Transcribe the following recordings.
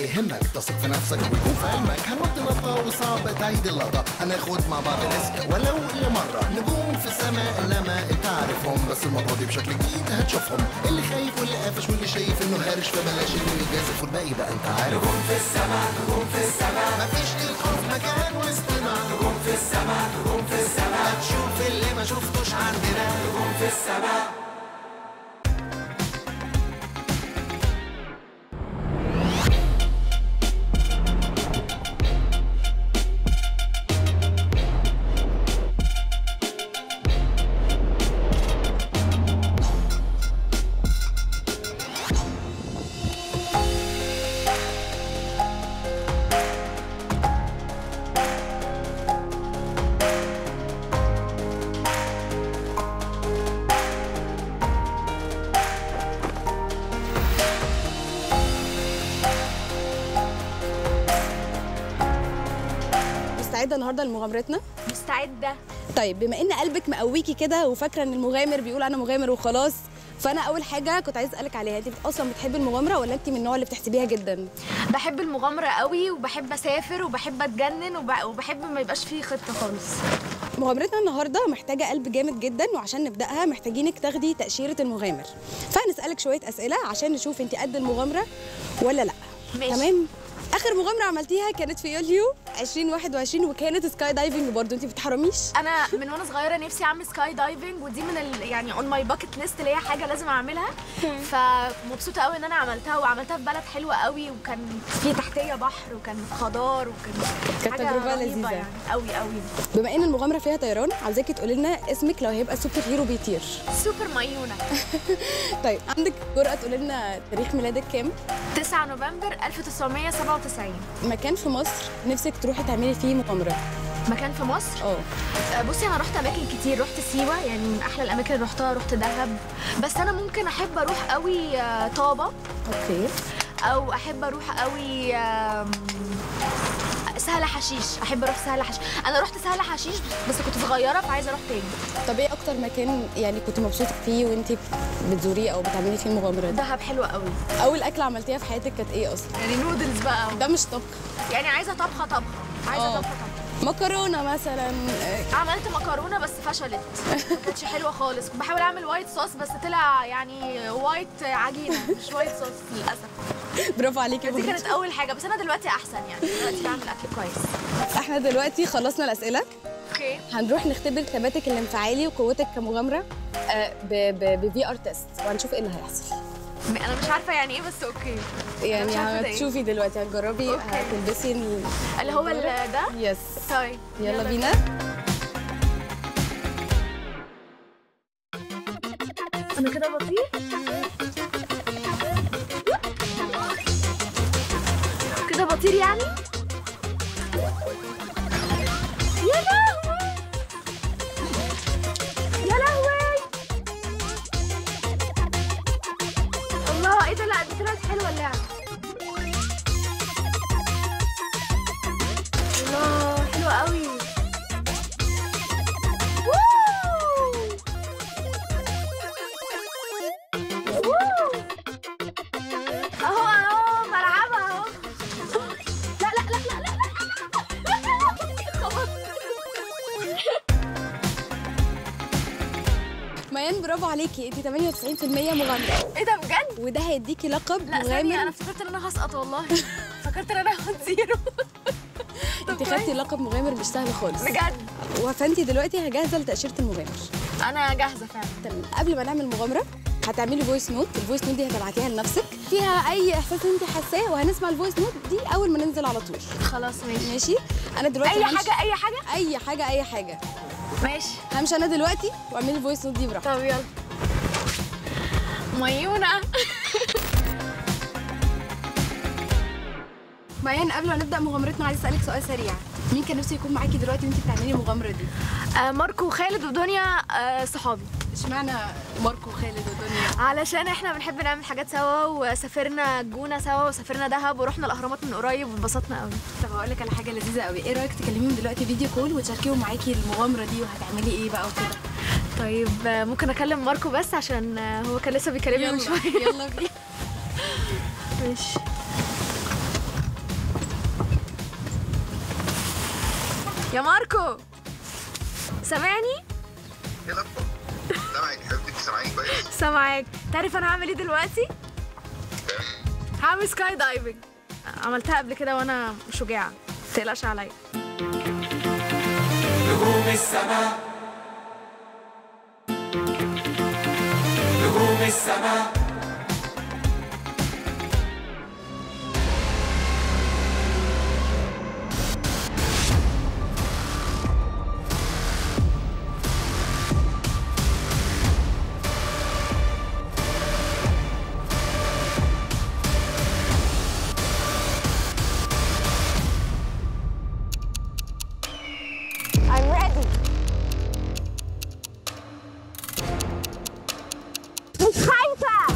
يهمك تثق في نفسك ويكون في علمك هنوط نطة وصعب تعيد اللقطة هناخد مع بعض ريسك ولو لمرة نجوم في السماء انما انت عارفهم بس المرة دي بشكل جديد هتشوفهم اللي خايف واللي قافش واللي شايف انه هارش فبلاش اللي يجازف والباقي بقى انت عارف نجوم في السماء نجوم في السماء مفيش للخوف مكان واستماع نجوم في السماء نجوم في السماء هتشوف اللي ما شفتوش عندنا نجوم في السماء مستعده النهارده لمغامرتنا مستعده طيب بما ان قلبك مقويكي كده وفاكره ان المغامر بيقول انا مغامر وخلاص فانا اول حاجه كنت عايز اسالك عليها انت اصلا بتحبي المغامره ولا انت من النوع اللي بتحسبيها جدا بحب المغامره قوي وبحب اسافر وبحب اتجنن وب- وبحب ما يبقاش فيه خطه خالص مغامرتنا النهارده محتاجه قلب جامد جدا وعشان نبداها محتاجينك تاخدي تاشيره المغامر فهنسالك شويه اسئله عشان نشوف انت قد المغامره ولا لا ماشي. تمام اخر مغامره عملتيها كانت في يوليو 2021 وكانت سكاي دايفنج برضه انت بتحرميش انا من وانا صغيره نفسي اعمل سكاي دايفنج ودي من ال... يعني اون ماي باكت ليست اللي هي حاجه لازم اعملها فمبسوطه قوي ان انا عملتها وعملتها في بلد حلوه قوي وكان في تحتيه بحر وكان خضار وكان كانت حاجة تجربة رهيبة لذيذة. يعني قوي قوي بما ان المغامره فيها طيران عايزاكي تقولي لنا اسمك لو هيبقى سوبر هيرو بيطير سوبر ميونه طيب عندك جرأة تقولي لنا تاريخ ميلادك كام 9 نوفمبر 1997 مكان في مصر نفسك تروحي تعملي فيه مغامره مكان في مصر اه آه، بصي انا رحت اماكن كتير رحت سيوه يعني من احلى الاماكن اللي رحتها رحت دهب بس انا ممكن احب اروح قوي آه، طابه اوكي او احب اروح قوي آم، سهل حشيش احب اروح سهل حشيش انا رحت سهل حشيش بس كنت صغيره فعايزه اروح تاني طب ايه اكتر مكان يعني كنت مبسوطه فيه وانت بتزوريه او بتعملي فيه المغامره دي دهب حلوه قوي اول اكله عملتيها في حياتك كانت ايه اصلا يعني نودلز بقى ده مش طبخ يعني عايزه طبخه طبخه عايزه آه. طبخه طبخه مكرونه مثلا آه، عملت مكرونه بس فشلت ما كانتش حلوه خالص كنت بحاول اعمل وايت صوص بس طلع يعني وايت عجينه مش وايت صوص للاسف برافو عليكي دي برضه. كانت اول حاجه بس انا دلوقتي احسن يعني دلوقتي بعمل اكل كويس احنا دلوقتي خلصنا الاسئله اوكي هنروح نختبر ثباتك الانفعالي وقوتك كمغامره بفي ار تيست وهنشوف ايه اللي هيحصل انا مش عارفه يعني ايه بس اوكي يعني مش عارفة ده إيه. هتشوفي دلوقتي هتجربي أوكي. هتلبسي ال- اللي هو ال- ده يس طيب يلا بينا انا كده بطيء كده بطير يعني يا لهوي يا لهوي الله ايه ده لا دي طلعت حلوه اللعبه الله حلوه قوي ووو اهو اهو بلعبها اهو لا لا لا لا لا ميان برافو عليكي انت 98% مغامره ايه ده بجد؟ وده هيديكي لقب لا ثانية انا مغامر افتكرت ان انا هسقط والله فكرت ان انا هاخد زيرو انت خدتي لقب مغامر مش سهل خالص بجد فانت دلوقتي جاهزه لتاشيره المغامر انا جاهزة فعلا تمام قبل ما نعمل مغامره هتعملي فويس نوت الفويس نوت دي هتبعتيها لنفسك فيها اي احساس انت حاساه وهنسمع الفويس نوت دي اول ما ننزل على طول خلاص ماشي ماشي انا دلوقتي اي همشي- حاجة اي حاجة اي حاجه اي حاجه ماشي همشي انا دلوقتي واعملي الفويس نوت دي براحتك طب يلا ميونة ميان قبل ما نبدا مغامرتنا عايز اسالك سؤال سريع مين كان نفسه يكون معاكي دلوقتي وانت بتعملي المغامره دي آه ماركو وخالد ودنيا آه صحابي اشمعنى ماركو وخالد ودنيا علشان احنا بنحب نعمل حاجات سوا وسافرنا الجونة سوا وسافرنا دهب ورحنا الاهرامات من قريب وانبسطنا قوي طب هقول لك على حاجه لذيذه قوي ايه رايك تكلميهم دلوقتي فيديو كول وتشاركيهم معاكي المغامره دي وهتعملي ايه بقى وكده طيب آه، ممكن اكلم ماركو بس عشان آه، هو كان لسه بيكلمني من شويه يلا بينا ماشي يا ماركو سامعني ايه الاخبار؟ سامعك حبيبتك سامعيني كويس؟ سامعاك تعرف انا هعمل ايه دلوقتي هعمل سكاي دايفنج عملتها قبل كده وانا شجاعه متقلقش عليا نجوم السماء نجوم السماء I'm ready مش خايفة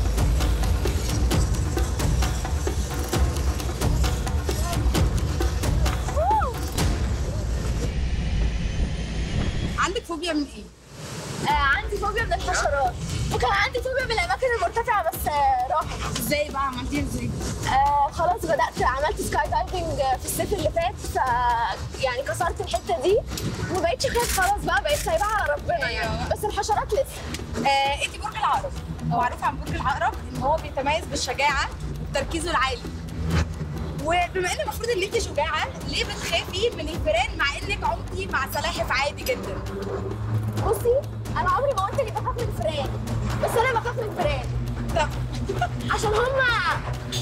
عندك فوبيا من ايه؟ آه عندي فوبيا من الحشرات وكان عندي فوبيا من الأماكن المرتفعة بس آه راحت ازاي بقى عملتيها ازاي؟ آه خلاص بدأت عملت سكاي دايفنج في الصيف اللي فات ف يعني كسرت الحتة دي وما بقتش خايف خلاص بقى بقيت سايبها على ربنا يعني بس الحشرات لسه آه انت برج العقرب معروف عن برج العقرب ان هو بيتميز بالشجاعه وتركيزه العالي وبما ان المفروض ان انت شجاعه ليه بتخافي من الفيران مع انك عمتي مع سلاحف عادي جدا بصي انا عمري ما قلت اني بخاف من الفئران بس انا بخاف من الفئران طب عشان هما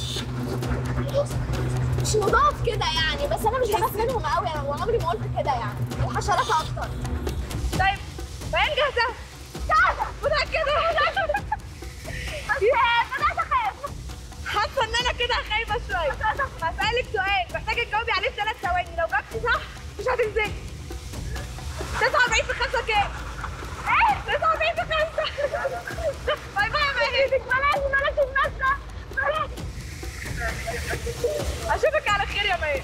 مش نضاف كده يعني بس انا مش بخاف منهم قوي انا وعمري ما قلت كده يعني الحشرات اكتر طيب بيان جاهزه جاهزه متاكده بس بدات اخاف حاسه ان انا كده خايفه شويه هسالك سؤال محتاجه تجاوبي عليه في ثلاث ثواني لو جاوبتي صح مش هتنزلي 49 في 5 كام؟ ايه 49 في 5 باي باي يا مهدي بلاش بلاش المسرح بلاش اشوفك على خير يا مهدي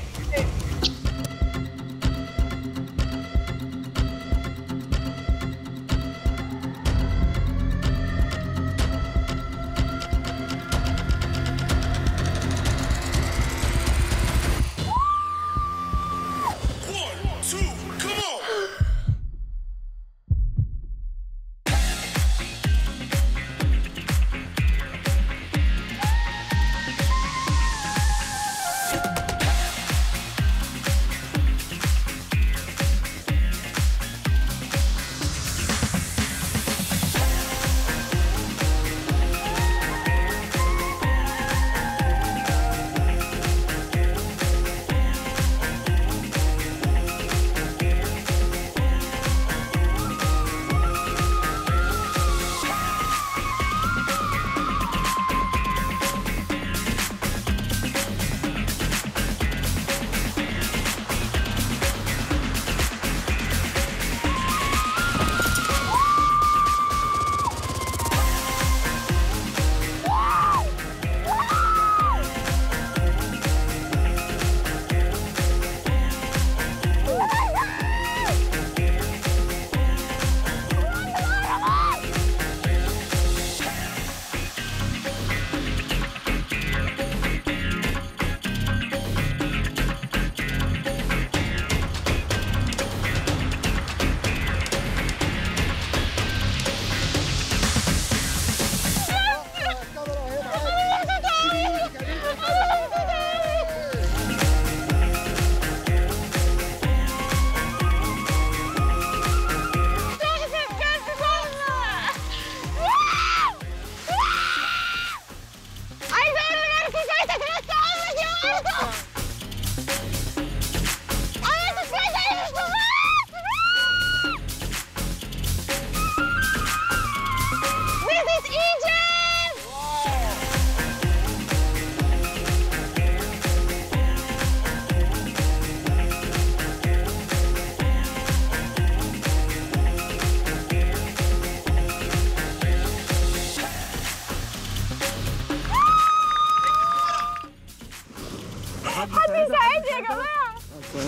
بيساعدني يا جماعه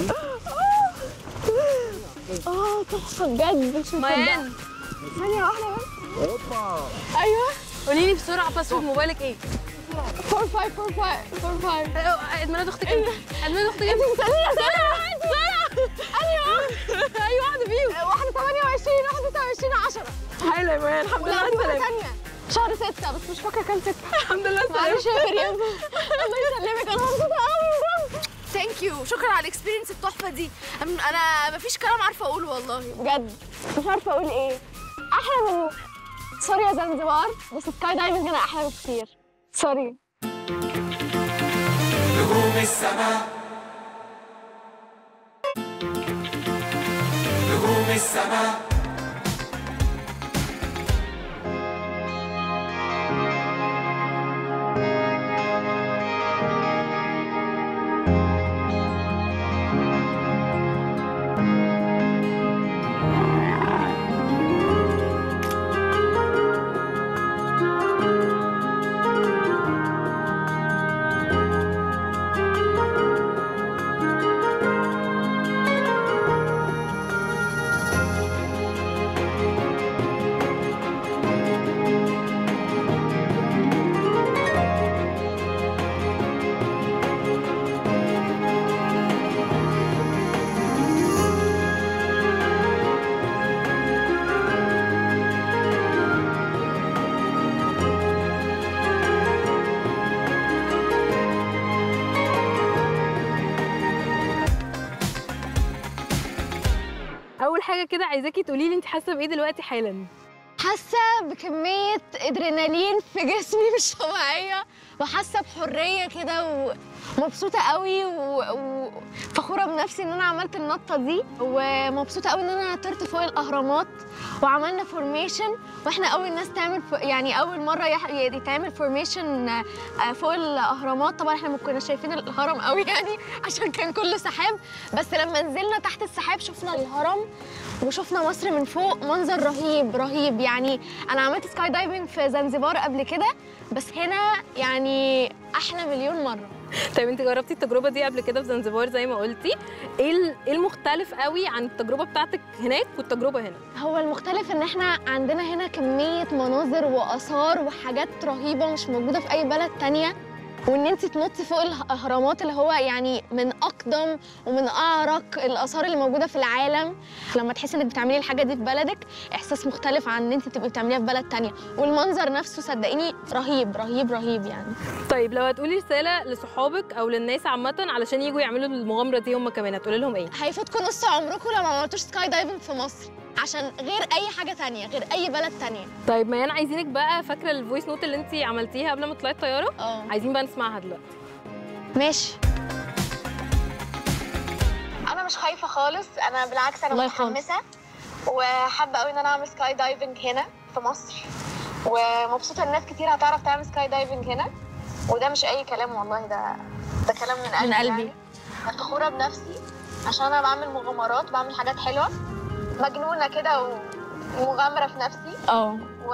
اه تحفه بجد مش ميان ثانيه واحده بس ايوه قولي لي بسرعه باسورد موبايلك ايه 454545 عيد ميلاد اختك امتى؟ عيد ميلاد اختك امتى؟ استني استني استني اي واحده فيهم واحده 28 واحده 29 10 حلو يا مان الحمد لله ولا على في واحده السلامه ثانيه شهر 6 بس مش فاكره كام 6 الحمد لله على معلش السلامه يا مريم الله يسلمك انا مبسوطه قوي بجد ثانك يو شكرا على الاكسبيرينس التحفه دي أم- انا مفيش كلام عارفه اقوله والله بجد مش عارفه اقول ايه احلى من سوري يا زنزبار بس سكاي دايفنج انا احلى بكتير سوري نجوم السماء نجوم السماء اول حاجه كده عايزاكي تقولي لي انت حاسه بايه دلوقتي حالا حاسه بكميه ادرينالين في جسمي مش طبيعيه وحاسه بحريه كده ومبسوطه قوي و- وفخوره بنفسي ان انا عملت النطه دي ومبسوطه قوي ان انا طرت فوق الاهرامات وعملنا فورميشن واحنا اول ناس تعمل ف... يعني اول مره يح... يتعمل فورميشن فوق الاهرامات طبعا احنا ما كناش شايفين الهرم قوي يعني عشان كان كله سحاب بس لما نزلنا تحت السحاب شفنا الهرم وشفنا مصر من فوق منظر رهيب رهيب يعني انا عملت سكاي دايفنج في زنزبار قبل كده بس هنا يعني احلى مليون مره طيب انت جربتي التجربه دي قبل كده في زنزبار زي ما قلتي ايه ال- ايه المختلف قوي عن التجربه بتاعتك هناك والتجربه هنا هو المختلف ان احنا عندنا هنا كميه مناظر واثار وحاجات رهيبه مش موجوده في اي بلد تانية وان انت تنطي فوق الاهرامات اللي هو يعني من اقدم ومن اعرق الاثار اللي موجوده في العالم لما تحسي انك بتعملي الحاجه دي في بلدك احساس مختلف عن ان انت تبقي بتعمليها في بلد تانية والمنظر نفسه صدقيني رهيب رهيب رهيب يعني طيب لو هتقولي رساله لصحابك او للناس عامه علشان يجوا يعملوا المغامره دي هم كمان هتقولي لهم ايه هيفوتكم نص عمركم لو ما عملتوش سكاي دايفنج في مصر عشان غير اي حاجه تانية غير اي بلد تانية طيب ميان عايزينك بقى فاكره الفويس نوت اللي انت عملتيها قبل ما تطلعي الطياره اه عايزين بقى نسمعها دلوقتي ماشي انا مش خايفه خالص انا بالعكس انا الله متحمسه وحابه قوي ان انا اعمل سكاي دايفنج هنا في مصر ومبسوطه ان ناس كتير هتعرف تعمل سكاي دايفنج هنا وده مش اي كلام والله ده ده كلام من قلبي من قلبي. يعني. أنا فخوره بنفسي عشان انا بعمل مغامرات بعمل حاجات حلوه مجنونه كده و- ومغامره في نفسي اه و...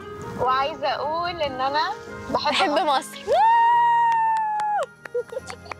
وعايزه اقول ان انا بحب, بحب مصر. مصر